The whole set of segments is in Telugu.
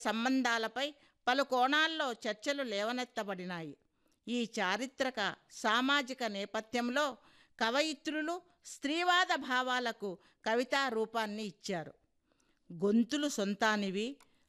సంబంధాలపై పలు కోణాల్లో చర్చలు లేవనెత్తబడినాయి ఈ చారిత్రక సామాజిక నేపథ్యంలో కవయిత్రులు స్త్రీవాద భావాలకు కవితా రూపాన్ని ఇచ్చారు గొంతులు సొంతానివి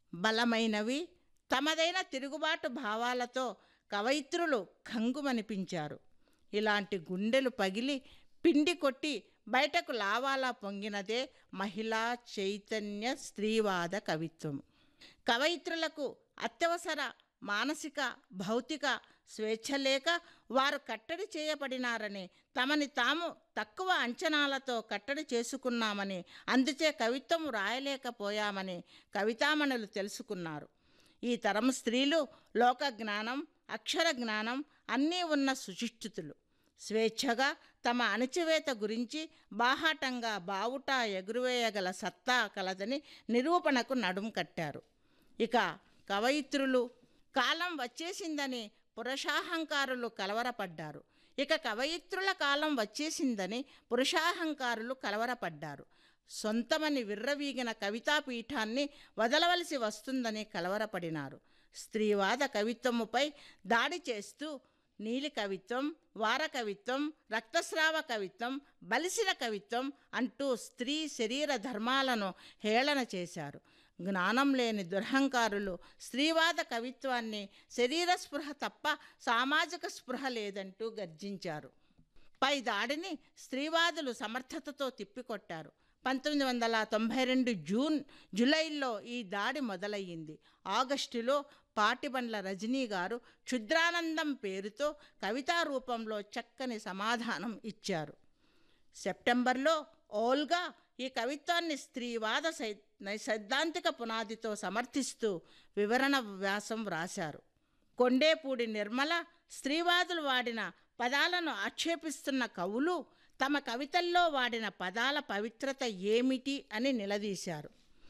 బలమైనవి తమదైన తిరుగుబాటు భావాలతో కవయిత్రులు కంగుమనిపించారు ఇలాంటి గుండెలు పగిలి పిండి కొట్టి బయటకు లావాలా పొంగినదే మహిళా చైతన్య స్త్రీవాద కవిత్వం కవయిత్రులకు అత్యవసర మానసిక భౌతిక స్వేచ్ఛ లేక వారు కట్టడి చేయబడినారని తమని తాము తక్కువ అంచనాలతో కట్టడి చేసుకున్నామని అందుచే కవిత్వం రాయలేకపోయామని కవితామణులు తెలుసుకున్నారు ఈ తరం స్త్రీలు లోక జ్ఞానం అక్షర జ్ఞానం అన్నీ ఉన్న సుశిక్షితులు స్వేచ్ఛగా తమ అణచివేత గురించి బాహాటంగా బావుట ఎగురువేయగల సత్తా కలదని నిరూపణకు నడుం కట్టారు ఇక కవయిత్రులు కాలం వచ్చేసిందని పురుషాహంకారులు కలవరపడ్డారు ఇక కవయిత్రుల కాలం వచ్చేసిందని పురుషాహంకారులు కలవరపడ్డారు సొంతమని విర్రవీగిన కవితాపీఠాన్ని వదలవలసి వస్తుందని కలవరపడినారు స్త్రీవాద కవిత్వముపై దాడి చేస్తూ నీలి కవిత్వం వార కవిత్వం రక్తస్రావ కవిత్వం బలిసిన కవిత్వం అంటూ స్త్రీ శరీర ధర్మాలను హేళన చేశారు జ్ఞానం లేని దురహంకారులు స్త్రీవాద కవిత్వాన్ని శరీర స్పృహ తప్ప సామాజిక స్పృహ లేదంటూ గర్జించారు పై దాడిని స్త్రీవాదులు సమర్థతతో తిప్పికొట్టారు పంతొమ్మిది వందల తొంభై రెండు జూన్ జూలైలో ఈ దాడి మొదలయ్యింది ఆగస్టులో పాటిబండ్ల రజనీ గారు క్షుద్రానందం పేరుతో కవితా రూపంలో చక్కని సమాధానం ఇచ్చారు సెప్టెంబర్లో ఓల్గా ఈ కవిత్వాన్ని స్త్రీవాద సై సైద్ధాంతిక పునాదితో సమర్థిస్తూ వివరణ వ్యాసం వ్రాశారు కొండేపూడి నిర్మల స్త్రీవాదులు వాడిన పదాలను ఆక్షేపిస్తున్న కవులు తమ కవితల్లో వాడిన పదాల పవిత్రత ఏమిటి అని నిలదీశారు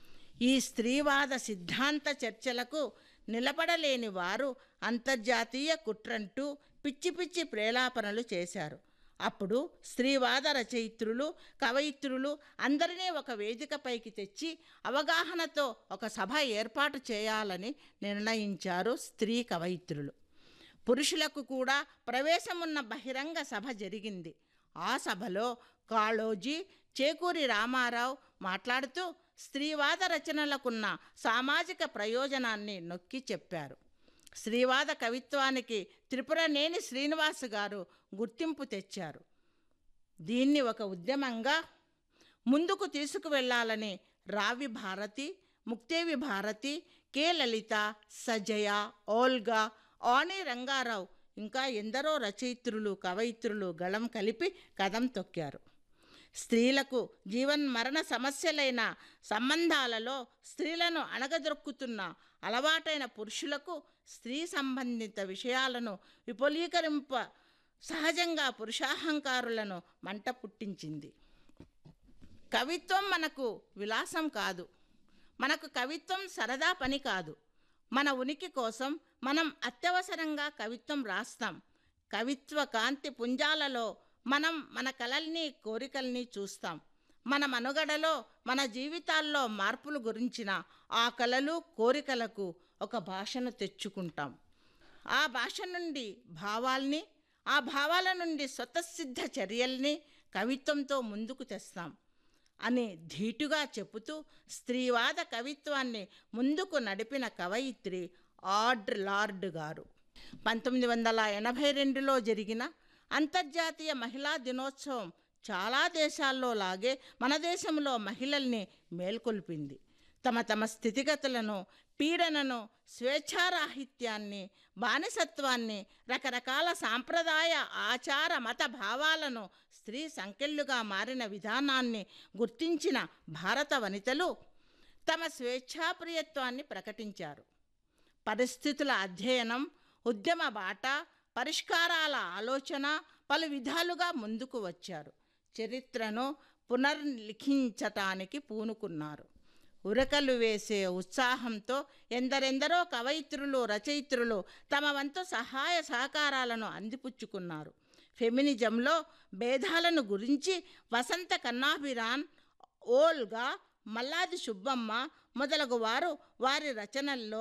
ఈ స్త్రీవాద సిద్ధాంత చర్చలకు నిలబడలేని వారు అంతర్జాతీయ కుట్రంటూ పిచ్చి పిచ్చి ప్రేలాపనలు చేశారు అప్పుడు స్త్రీవాద రచయిత్రులు కవయిత్రులు అందరినీ ఒక వేదికపైకి తెచ్చి అవగాహనతో ఒక సభ ఏర్పాటు చేయాలని నిర్ణయించారు స్త్రీ కవయిత్రులు పురుషులకు కూడా ప్రవేశమున్న బహిరంగ సభ జరిగింది ఆ సభలో కాళోజీ చేకూరి రామారావు మాట్లాడుతూ స్త్రీవాద రచనలకున్న సామాజిక ప్రయోజనాన్ని నొక్కి చెప్పారు స్త్రీవాద కవిత్వానికి త్రిపురనేని శ్రీనివాస్ గారు గుర్తింపు తెచ్చారు దీన్ని ఒక ఉద్యమంగా ముందుకు తీసుకువెళ్ళాలని రావి భారతి ముక్తేవి భారతి కె లలిత సజయ ఓల్గా ఆని రంగారావు ఇంకా ఎందరో రచయిత్రులు కవయిత్రులు గళం కలిపి కదం తొక్కారు స్త్రీలకు జీవన్ మరణ సమస్యలైన సంబంధాలలో స్త్రీలను అణగదొక్కుతున్న అలవాటైన పురుషులకు స్త్రీ సంబంధిత విషయాలను విపులీకరింప సహజంగా పురుషాహంకారులను మంట పుట్టించింది కవిత్వం మనకు విలాసం కాదు మనకు కవిత్వం సరదా పని కాదు మన ఉనికి కోసం మనం అత్యవసరంగా కవిత్వం రాస్తాం కవిత్వ కాంతి పుంజాలలో మనం మన కలల్ని కోరికల్ని చూస్తాం మన మనుగడలో మన జీవితాల్లో మార్పులు గురించిన ఆ కలలు కోరికలకు ఒక భాషను తెచ్చుకుంటాం ఆ భాష నుండి భావాల్ని ఆ భావాల నుండి స్వతసిద్ధ చర్యల్ని కవిత్వంతో ముందుకు తెస్తాం అని ధీటుగా చెబుతూ స్త్రీవాద కవిత్వాన్ని ముందుకు నడిపిన కవయిత్రి ఆడ్ లార్డ్ గారు పంతొమ్మిది వందల ఎనభై రెండులో జరిగిన అంతర్జాతీయ మహిళా దినోత్సవం చాలా దేశాల్లో లాగే మన దేశంలో మహిళల్ని మేల్కొల్పింది తమ తమ స్థితిగతులను పీడనను స్వేచ్ఛారాహిత్యాన్ని బానిసత్వాన్ని రకరకాల సాంప్రదాయ ఆచార మత భావాలను స్త్రీ సంకెళ్ళుగా మారిన విధానాన్ని గుర్తించిన భారత వనితలు తమ స్వేచ్ఛాప్రియత్వాన్ని ప్రకటించారు పరిస్థితుల అధ్యయనం ఉద్యమ బాట పరిష్కారాల ఆలోచన పలు విధాలుగా ముందుకు వచ్చారు చరిత్రను పునర్లిఖించటానికి పూనుకున్నారు ఉరకలు వేసే ఉత్సాహంతో ఎందరెందరో కవయిత్రులు రచయిత్రులు తమ వంతు సహాయ సహకారాలను అందిపుచ్చుకున్నారు ఫెమినిజంలో భేదాలను గురించి వసంత కన్నాభిరాన్ ఓల్గా మల్లాది సుబ్బమ్మ మొదలగు వారు వారి రచనల్లో